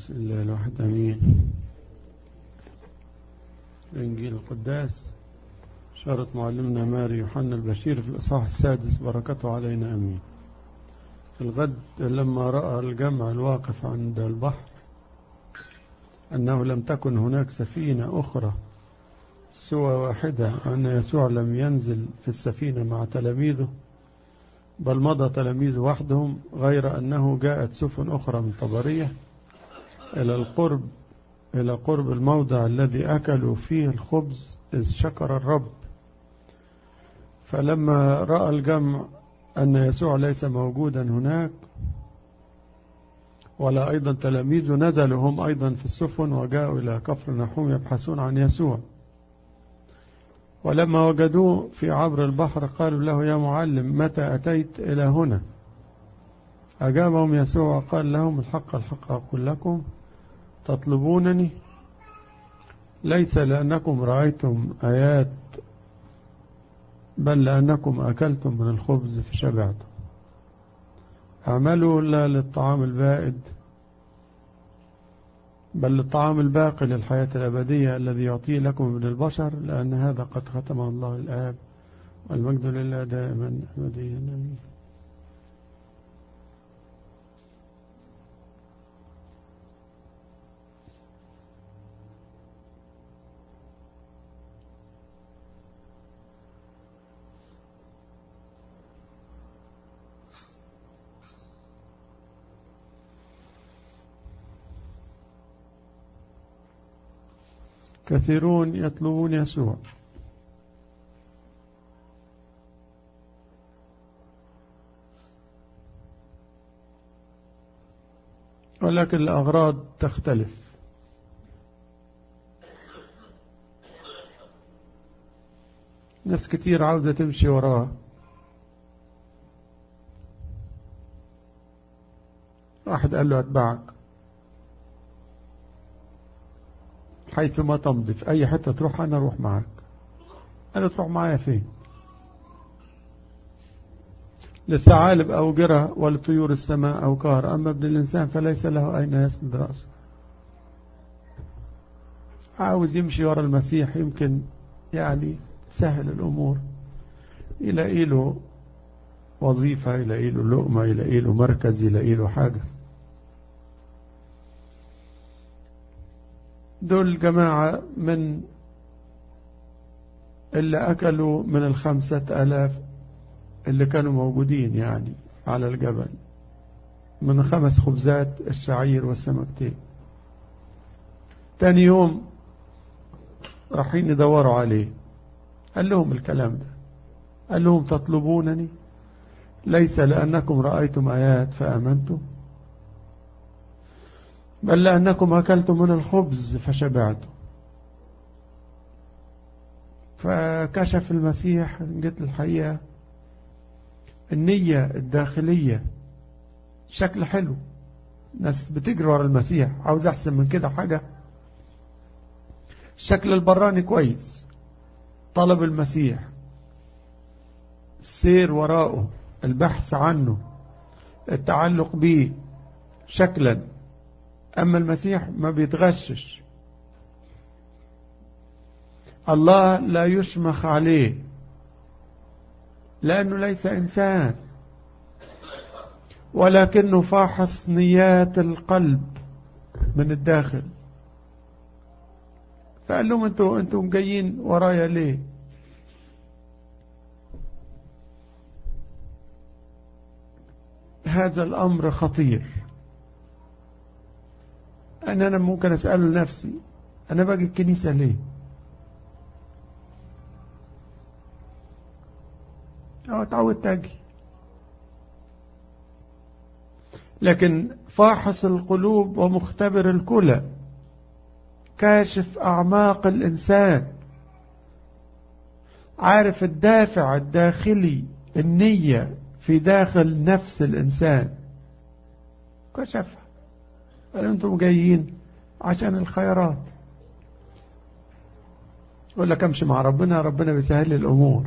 بسم الله الواحد أمين إنجيل القداس شارة معلمنا ماري يوحنا البشير في الإصحاح السادس بركته علينا أمين في الغد لما رأى الجمع الواقف عند البحر أنه لم تكن هناك سفينة أخرى سوى واحدة أن يسوع لم ينزل في السفينة مع تلاميذه بل مضى تلاميذه وحدهم غير أنه جاءت سفن أخرى من طبرية إلى القرب إلى قرب الموضع الذي أكلوا فيه الخبز إذ شكر الرب فلما رأى الجمع أن يسوع ليس موجودا هناك ولا أيضا تلاميذه نزلوا هم أيضا في السفن وجاءوا إلى كفر نحوم يبحثون عن يسوع ولما وجدوه في عبر البحر قالوا له يا معلم متى أتيت إلى هنا أجابهم يسوع وقال لهم الحق الحق أقول لكم تطلبونني ليس لأنكم رأيتم آيات بل لأنكم أكلتم من الخبز فشبعتم اعملوا لا للطعام البائد بل للطعام الباقي للحياة الأبدية الذي يعطيه لكم من البشر لأن هذا قد ختم الله الآب والمجد لله دائما أبديا أمين كثيرون يطلبون يسوع ولكن الأغراض تختلف ناس كتير عاوزة تمشي وراه واحد قال له أتبعك حيثما تمضي في أي حتة تروح أنا أروح معك أنا تروح معايا فين للثعالب أو جرة ولطيور السماء أو كهر أما ابن الإنسان فليس له أين يسند رأسه عاوز يمشي ورا المسيح يمكن يعني سهل الأمور يلاقي له وظيفة يلاقي له لقمة يلاقي له مركز يلاقي له حاجة دول جماعة من اللي أكلوا من الخمسة ألاف اللي كانوا موجودين يعني على الجبل من خمس خبزات الشعير والسمكتين تاني يوم رايحين يدوروا عليه قال لهم الكلام ده قال لهم تطلبونني ليس لأنكم رأيتم آيات فآمنتم بل لأنكم أكلتم من الخبز فشبعتم فكشف المسيح جت الحقيقة النية الداخلية شكل حلو ناس بتجري ورا المسيح عاوز أحسن من كده حاجة الشكل البراني كويس طلب المسيح السير وراءه البحث عنه التعلق به شكلا أما المسيح ما بيتغشش الله لا يشمخ عليه لأنه ليس إنسان ولكنه فاحص نيات القلب من الداخل فقال لهم انتوا انتوا جايين ورايا ليه هذا الأمر خطير أن أنا ممكن أسأله لنفسي أنا باجي الكنيسة ليه أو اتعودت أجي لكن فاحص القلوب ومختبر الكلى كاشف أعماق الإنسان عارف الدافع الداخلي النية في داخل نفس الإنسان كشفها قال أنتم جايين عشان الخيرات يقول لك امشي مع ربنا ربنا بيسهل لي الأمور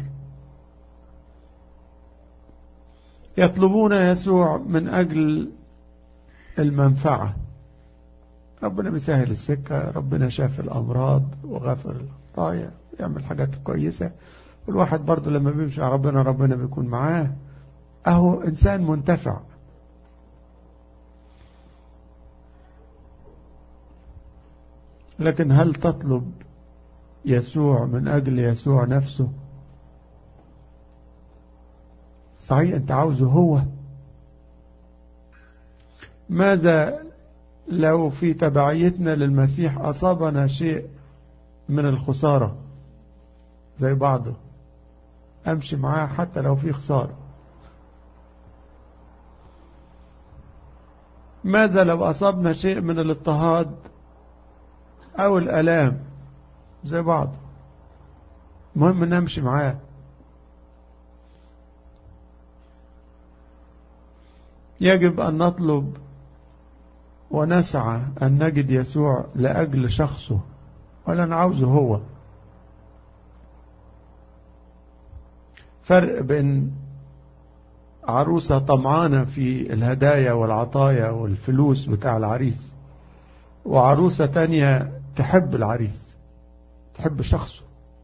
يطلبون يسوع من أجل المنفعة ربنا بيسهل السكة ربنا شاف الأمراض وغفر الخطايا يعمل حاجات كويسة والواحد برضه لما بيمشي على ربنا ربنا بيكون معاه أهو إنسان منتفع لكن هل تطلب يسوع من أجل يسوع نفسه صحيح أنت عاوزه هو ماذا لو في تبعيتنا للمسيح أصابنا شيء من الخسارة زي بعضه أمشي معاه حتى لو في خسارة ماذا لو أصابنا شيء من الاضطهاد أو الألام زي بعض مهم نمشي معاه يجب أن نطلب ونسعى أن نجد يسوع لأجل شخصه ولا نعوزه هو فرق بين عروسة طمعانة في الهدايا والعطايا والفلوس بتاع العريس وعروسة تانية تحب العريس تحب شخصه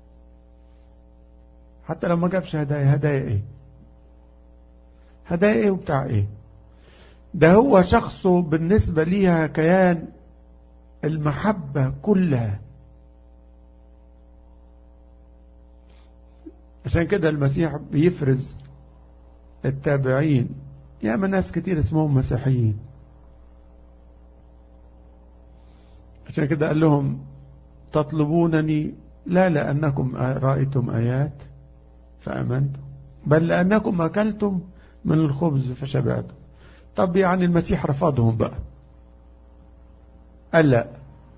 حتى لو ما جابش هدايا هدايا ايه هدايا ايه وبتاع ايه ده هو شخصه بالنسبة ليها كيان المحبة كلها عشان كده المسيح بيفرز التابعين ياما ناس كتير اسمهم مسيحيين عشان كده قال لهم تطلبونني لا لأنكم رأيتم آيات فأمنتم بل لأنكم أكلتم من الخبز فشبعتم طب يعني المسيح رفضهم بقى قال لا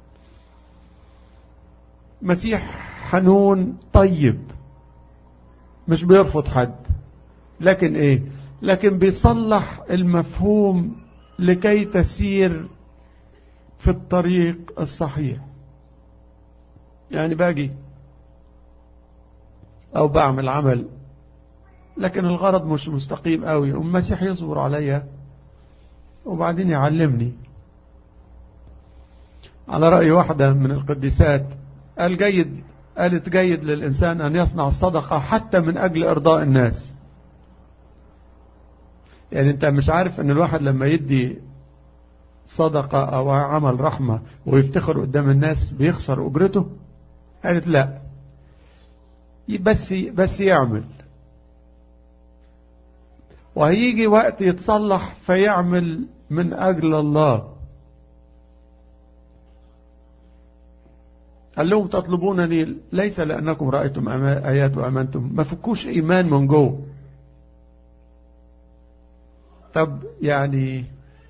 مسيح حنون طيب مش بيرفض حد لكن ايه لكن بيصلح المفهوم لكي تسير في الطريق الصحيح يعني باجي او بعمل عمل لكن الغرض مش مستقيم قوي والمسيح يصبر عليا وبعدين يعلمني على رأي واحدة من القديسات قال جيد قالت جيد للإنسان أن يصنع الصدقة حتى من أجل إرضاء الناس يعني أنت مش عارف أن الواحد لما يدي صدقة أو عمل رحمة ويفتخر قدام الناس بيخسر أجرته قالت لا بس بس يعمل وهيجي وقت يتصلح فيعمل من أجل الله قال لهم تطلبونني ليس لأنكم رأيتم آيات وأمنتم ما فكوش إيمان من جوه طب يعني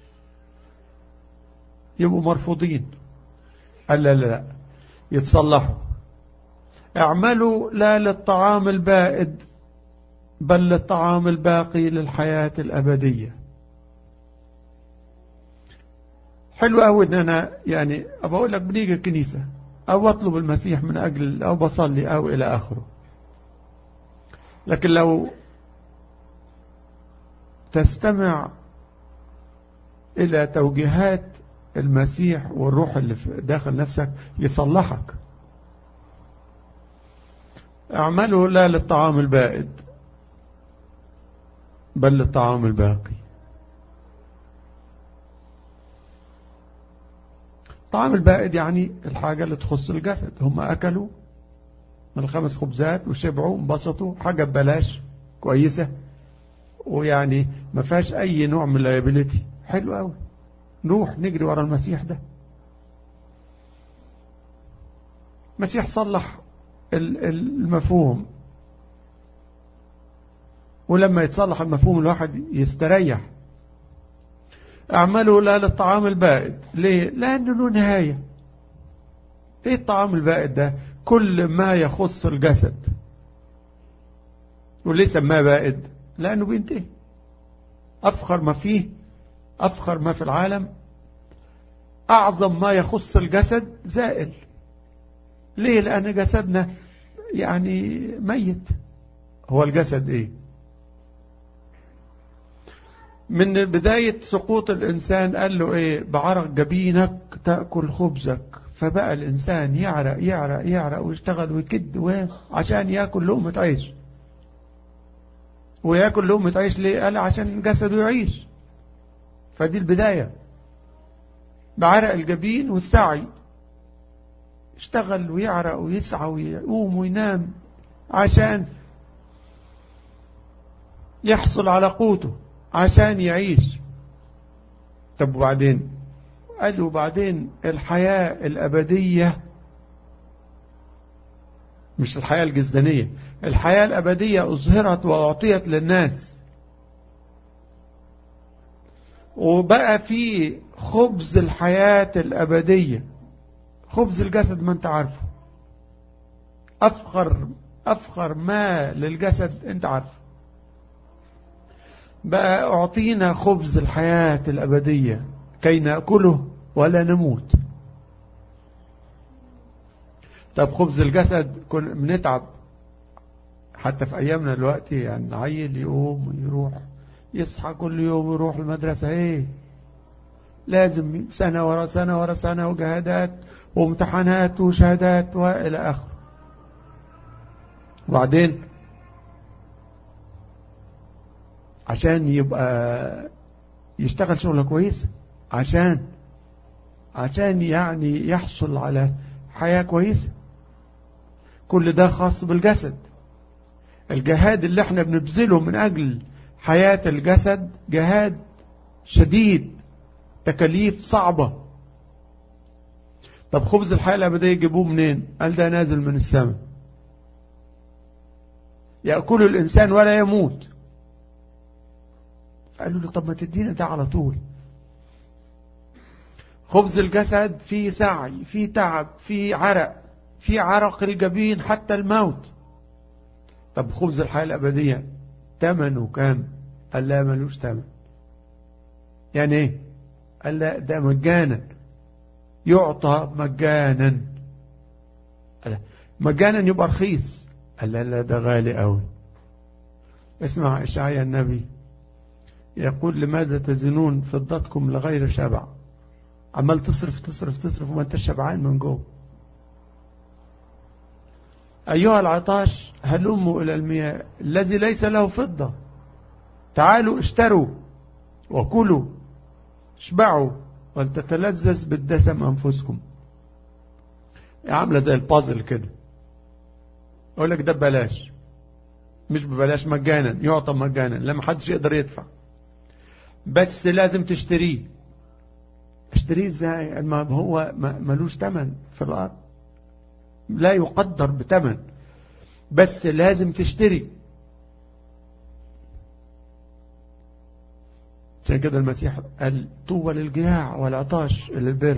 يبقوا مرفوضين قال لا لا لا يتصلحوا اعملوا لا للطعام البائد بل للطعام الباقي للحياة الأبدية حلو قوي ان انا يعني بقول لك بنيجي الكنيسة او اطلب المسيح من اجل او بصلي او الى اخره لكن لو تستمع الى توجيهات المسيح والروح اللي في داخل نفسك يصلحك اعملوا لا للطعام البائد بل للطعام الباقي الطعام البائد يعني الحاجة اللي تخص الجسد هم أكلوا من الخمس خبزات وشبعوا انبسطوا حاجة ببلاش كويسة ويعني ما فيهاش أي نوع من اللايبيليتي حلو قوي نروح نجري ورا المسيح ده المسيح صلح المفهوم ولما يتصلح المفهوم الواحد يستريح اعملوا لا للطعام البائد ليه لانه له نهاية ايه الطعام البائد ده كل ما يخص الجسد وليه سماه بائد لانه بينتهي افخر ما فيه افخر ما في العالم اعظم ما يخص الجسد زائل ليه لان جسدنا يعني ميت هو الجسد ايه من بداية سقوط الإنسان قال له إيه بعرق جبينك تأكل خبزك فبقى الإنسان يعرق يعرق يعرق ويشتغل ويكد عشان يأكل لقمة عيش ويأكل لقمة عيش ليه قال عشان جسده يعيش فدي البداية بعرق الجبين والسعي اشتغل ويعرق ويسعى ويقوم وينام عشان يحصل على قوته عشان يعيش طب وبعدين قال وبعدين الحياة الأبدية مش الحياة الجسدانية الحياة الأبدية أظهرت وأعطيت للناس وبقى في خبز الحياة الأبدية خبز الجسد ما انت عارفه أفخر أفخر ما للجسد انت عارفه بقى أعطينا خبز الحياة الأبدية كي نأكله ولا نموت طب خبز الجسد كن بنتعب حتى في أيامنا دلوقتي يعني عيل يقوم ويروح يصحى كل يوم ويروح المدرسة ايه لازم سنة ورا سنة ورا سنة وجهادات وامتحانات وشهادات وإلى آخره وبعدين عشان يبقى يشتغل شغلة كويسة عشان عشان يعني يحصل على حياة كويسة كل ده خاص بالجسد الجهاد اللي احنا بنبذله من أجل حياة الجسد جهاد شديد تكاليف صعبة طب خبز الحياة الأبدية يجيبوه منين قال ده نازل من السماء يأكل الإنسان ولا يموت قالوا له طب ما تدينا ده على طول خبز الجسد فيه سعي فيه تعب فيه عرق فيه عرق الجبين حتى الموت طب خبز الحياة الأبدية تمنه كام قال لا ملوش تمن يعني ايه قال لا ده مجانا يعطى مجانا قال مجانا يبقى رخيص قال لا لا ده غالي قوي اسمع إشعيا النبي يقول لماذا تزنون فضتكم لغير شبع عمال تصرف تصرف تصرف وما انت شبعان من جوه أيها العطاش هلموا إلى المياه الذي ليس له فضة تعالوا اشتروا وكلوا اشبعوا ولتتلذذ بالدسم أنفسكم عاملة زي البازل كده أقول لك ده ببلاش مش ببلاش مجانا يعطى مجانا لما حدش يقدر يدفع بس لازم تشتريه اشتريه ازاي ما هو ملوش تمن في الارض لا يقدر بتمن بس لازم تشتري عشان كده المسيح قال طوبى للجياع والعطاش للبر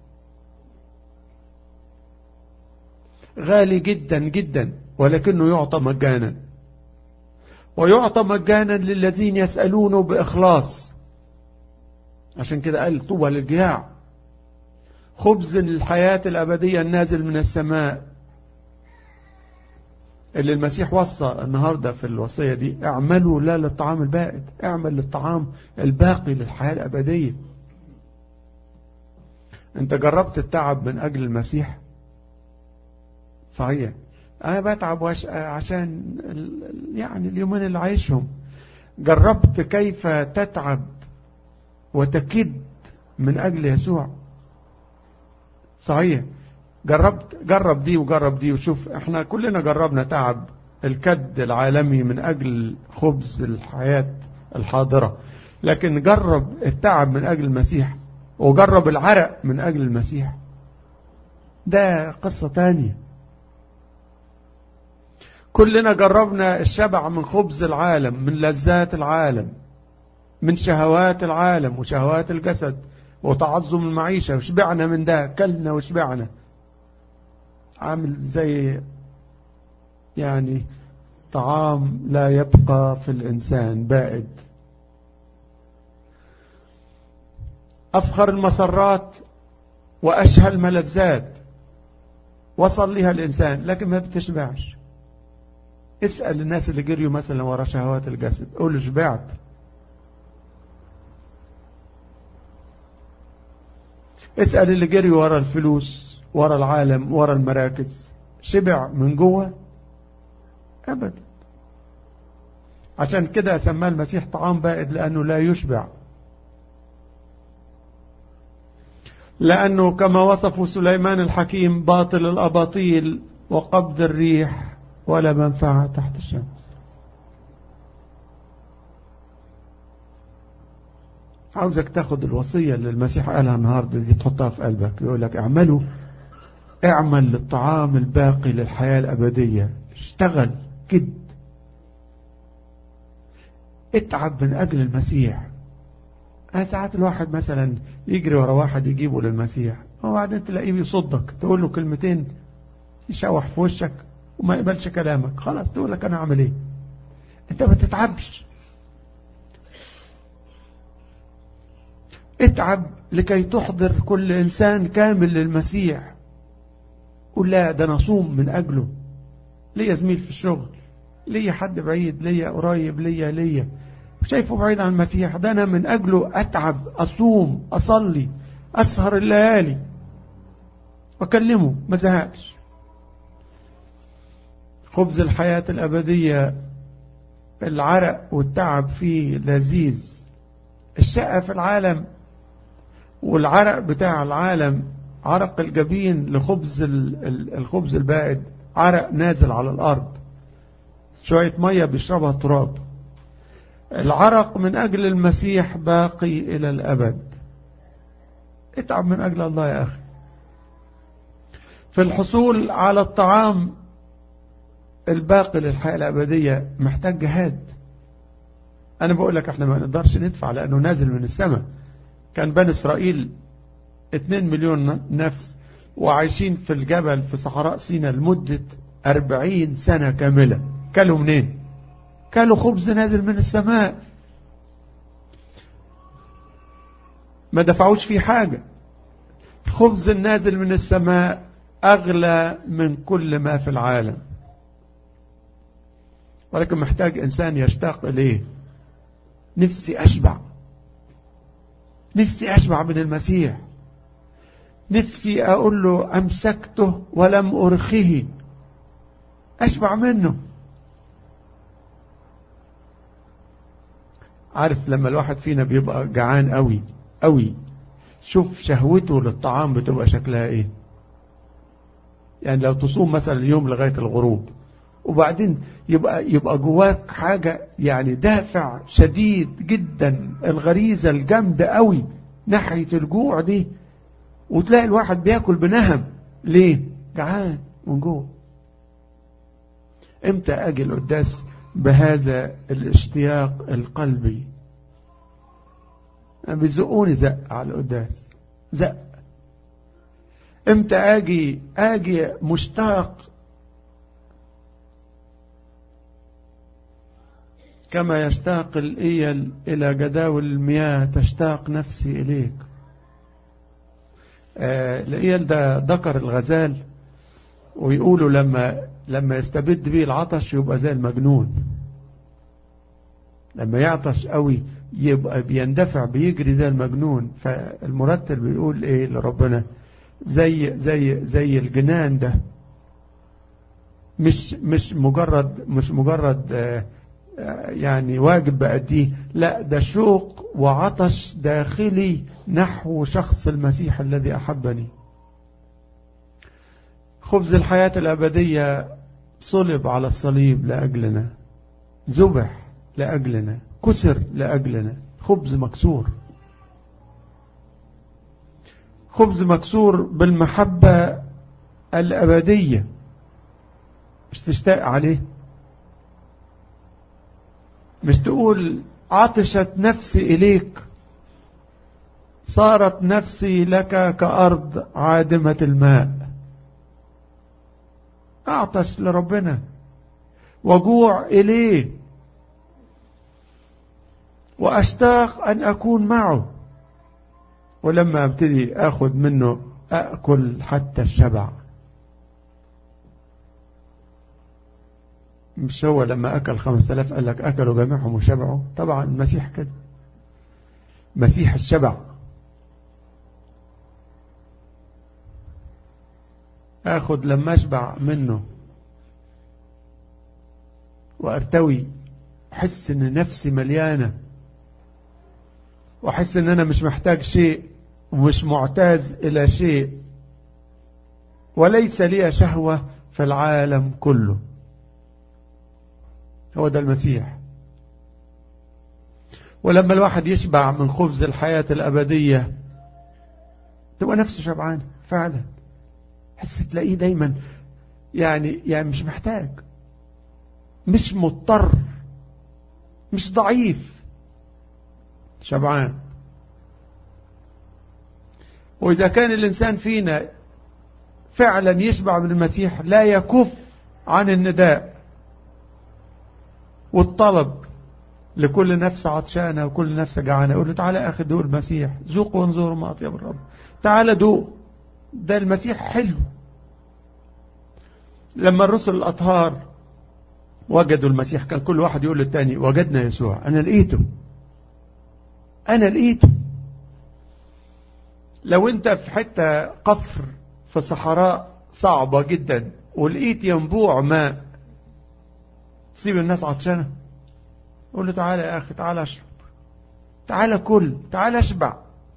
غالي جدا جدا ولكنه يعطى مجانا ويعطى مجانا للذين يسألونه بإخلاص عشان كده قال طوبى للجياع خبز الحياة الأبدية النازل من السماء اللي المسيح وصى النهاردة في الوصية دي اعملوا لا للطعام البائد اعمل للطعام الباقي للحياة الأبدية انت جربت التعب من أجل المسيح صحيح أنا بتعب عشان يعني اليومين اللي عايشهم جربت كيف تتعب وتكد من أجل يسوع صحيح جربت جرب دي وجرب دي وشوف احنا كلنا جربنا تعب الكد العالمي من أجل خبز الحياة الحاضرة لكن جرب التعب من أجل المسيح وجرب العرق من أجل المسيح ده قصة تانية كلنا جربنا الشبع من خبز العالم من لذات العالم من شهوات العالم وشهوات الجسد وتعظم المعيشة وشبعنا من ده كلنا وشبعنا عامل زي يعني طعام لا يبقى في الإنسان بائد أفخر المسرات وأشهى الملذات وصل لها الإنسان لكن ما بتشبعش اسأل الناس اللي جريوا مثلا ورا شهوات الجسد قول له شبعت اسأل اللي جري ورا الفلوس ورا العالم ورا المراكز شبع من جوه أبدا عشان كده سماه المسيح طعام بائد لأنه لا يشبع لأنه كما وصفه سليمان الحكيم باطل الأباطيل وقبض الريح ولا منفعة تحت الشمس عاوزك تاخد الوصية اللي المسيح قالها النهاردة دي تحطها في قلبك يقول لك اعملوا اعمل للطعام الباقي للحياة الأبدية اشتغل كد اتعب من أجل المسيح ساعات الواحد مثلا يجري ورا واحد يجيبه للمسيح وبعدين تلاقيه بيصدك تقول له كلمتين يشوح في وشك وما يقبلش كلامك خلاص تقول لك انا اعمل ايه انت ما تتعبش اتعب لكي تحضر كل انسان كامل للمسيح قول لا ده انا صوم من اجله ليا زميل في الشغل ليا حد بعيد ليا قريب ليا ليا شايفه بعيد عن المسيح ده أنا من أجله أتعب أصوم أصلي أسهر الليالي وأكلمه ما زهقش خبز الحياة الأبدية العرق والتعب فيه لذيذ الشقة في العالم والعرق بتاع العالم عرق الجبين لخبز الخبز البائد عرق نازل على الأرض شوية مية بيشربها تراب العرق من أجل المسيح باقي إلى الأبد اتعب من أجل الله يا أخي في الحصول على الطعام الباقي للحياة الأبدية محتاج جهاد أنا بقول لك احنا ما نقدرش ندفع لأنه نازل من السماء كان بني إسرائيل 2 مليون نفس وعايشين في الجبل في صحراء سيناء لمدة 40 سنة كاملة كلوا منين كلوا خبز نازل من السماء ما دفعوش فيه حاجة الخبز النازل من السماء أغلى من كل ما في العالم ولكن محتاج إنسان يشتاق إليه نفسي أشبع نفسي أشبع من المسيح نفسي أقول له أمسكته ولم أرخه أشبع منه عارف لما الواحد فينا بيبقى جعان قوي قوي شوف شهوته للطعام بتبقى شكلها ايه يعني لو تصوم مثلا اليوم لغاية الغروب وبعدين يبقى يبقى جواك حاجة يعني دافع شديد جدا الغريزة الجامدة قوي ناحية الجوع دي وتلاقي الواحد بياكل بنهم ليه جعان من جوه امتى اجي القداس بهذا الاشتياق القلبي بيزقوني زق على القداس زق امتى اجي اجي مشتاق كما يشتاق الايل الى جداول المياه تشتاق نفسي اليك آه الايل ده ذكر الغزال ويقولوا لما لما يستبد به العطش يبقى زي المجنون لما يعطش قوي يبقى بيندفع بيجري زي المجنون فالمرتل بيقول ايه لربنا زي زي زي الجنان ده مش مش مجرد مش مجرد آه يعني واجب بأديه لا ده شوق وعطش داخلي نحو شخص المسيح الذي أحبني خبز الحياة الأبدية صلب على الصليب لأجلنا ذبح لأجلنا كسر لأجلنا خبز مكسور خبز مكسور بالمحبة الأبدية مش تشتاق عليه مش تقول عطشت نفسي إليك صارت نفسي لك كأرض عادمة الماء أعطش لربنا وجوع إليه وأشتاق أن أكون معه ولما أبتدي أخذ منه أأكل حتى الشبع مش هو لما أكل خمس آلاف قال لك أكلوا جميعهم وشبعوا طبعا المسيح كده مسيح الشبع اخد لما اشبع منه وارتوي احس ان نفسي مليانة واحس ان انا مش محتاج شيء ومش معتاز الى شيء وليس لي شهوة في العالم كله هو ده المسيح ولما الواحد يشبع من خبز الحياة الأبدية تبقى نفسه شبعان فعلا حس تلاقيه دايما يعني يعني مش محتاج مش مضطر مش ضعيف شبعان وإذا كان الإنسان فينا فعلا يشبع من المسيح لا يكف عن النداء والطلب لكل نفس عطشانة وكل نفس جعانة يقول له تعالى أخي دوق المسيح ذوقوا وانظروا ما أطيب الرب تعالى دوق ده المسيح حلو لما الرسل الأطهار وجدوا المسيح كان كل واحد يقول للتاني وجدنا يسوع أنا لقيته أنا لقيته لو أنت في حتة قفر في صحراء صعبة جدا ولقيت ينبوع ماء تسيب الناس عطشانة قول له تعالى يا أخي تعالى اشرب تعالى كل تعالى اشبع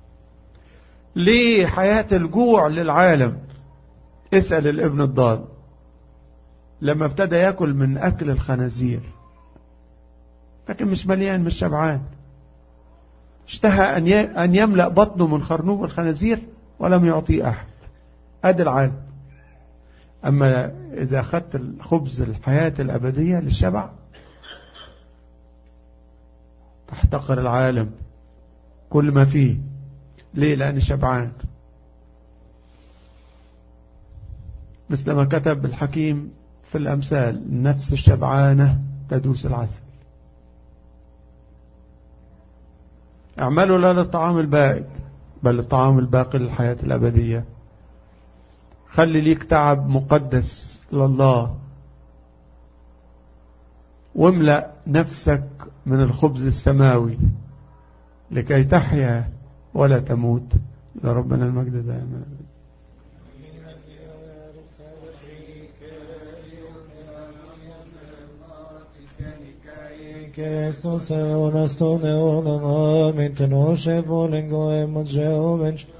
ليه حياة الجوع للعالم اسأل الابن الضال لما ابتدى ياكل من أكل الخنازير لكن مش مليان مش شبعان اشتهى أن يملأ بطنه من خرنوب الخنازير ولم يعطيه أحد أدي العالم أما إذا أخذت الخبز الحياة الأبدية للشبع تحتقر العالم كل ما فيه ليه لأني شبعان مثل ما كتب الحكيم في الأمثال النفس الشبعانة تدوس العسل اعملوا لا للطعام البائد بل الطعام الباقي للحياة الأبدية خلي ليك تعب مقدس لله واملأ نفسك من الخبز السماوي لكي تحيا ولا تموت لربنا المجد دائما Kristus är och nästan är och den har mitt en år sig för den går emot Jehovens